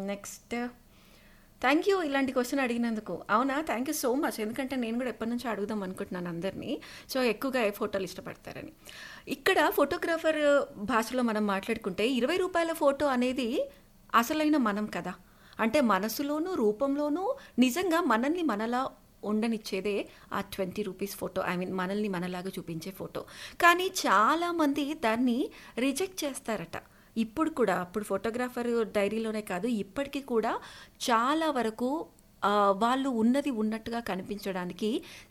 next thank you ఇలాంటి question అడిగినందుకు అవునా థ్యాంక్ యూ సో మచ్ ఎందుకంటే నేను కూడా ఎప్పటి నుంచో అడుగుదాం అనుకుంటున్నాను అందరినీ సో ఎక్కువగా ఏ ఫోటోలు ఇష్టపడతారని ఇక్కడ ఫోటోగ్రాఫర్ భాషలో మనం మాట్లాడుకుంటే ఇరవై రూపాయల ఫోటో అనేది అసలైన మనం కదా అంటే మనసులోనూ రూపంలోనూ నిజంగా మనల్ని మనలా ఉండనిచ్చేదే ఆ twenty rupees photo I mean మనల్ని మనలాగా చూపించే ఫోటో కానీ చాలామంది దాన్ని రిజెక్ట్ చేస్తారట ఇప్పుడు కూడా అప్పుడు ఫోటోగ్రాఫర్ డైరీలోనే కాదు ఇప్పటికీ కూడా చాలా వరకు ఆ, వాళ్ళు ఉన్నది ఉన్నట్టుగా కనిపించడానికి